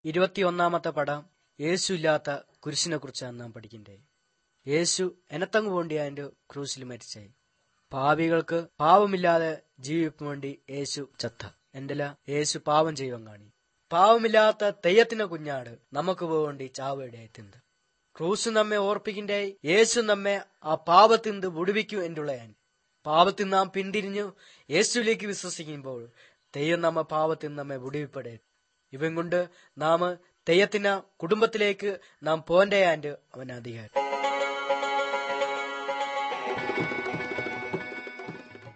ഇരുപത്തിയൊന്നാമത്തെ പടം യേശു ഇല്ലാത്ത കുരിശിനെ കുറിച്ചാണ് നാം പഠിക്കണ്ടേ യേശു എനത്തങ്ങ് വേണ്ടി അതിന്റെ ക്രൂശിൽ മരിച്ചേ പാപികൾക്ക് പാവമില്ലാതെ ജീവിക്കാൻ വേണ്ടി യേശു ചത്ത എന്റെല യേശു പാവം ചെയ്യുവാൻ കാണി പാവമില്ലാത്ത തെയ്യത്തിന്റെ കുഞ്ഞാട് നമുക്ക് വേണ്ടി ചാവയുടെ ക്രൂസ് നമ്മെ ഓർപ്പിക്കണ്ടേ യേശു നമ്മെ ആ പാപത്തിന്ത് വിടുവിക്കും എന്റുള്ളയാൻ പാപത്തിൽ നാം പിന്തിരിഞ്ഞു യേശുവിലേക്ക് വിശ്വസിക്കുമ്പോൾ തെയ്യം നമ്മ പാപത്തിൽ നമ്മെ വിടുവിപ്പെടേ ഇവൻ കൊണ്ട് നാം തെയ്യത്തിന് കുടുംബത്തിലേക്ക് നാം പോന്റെയാൻഡ് അവൻ അധികാരം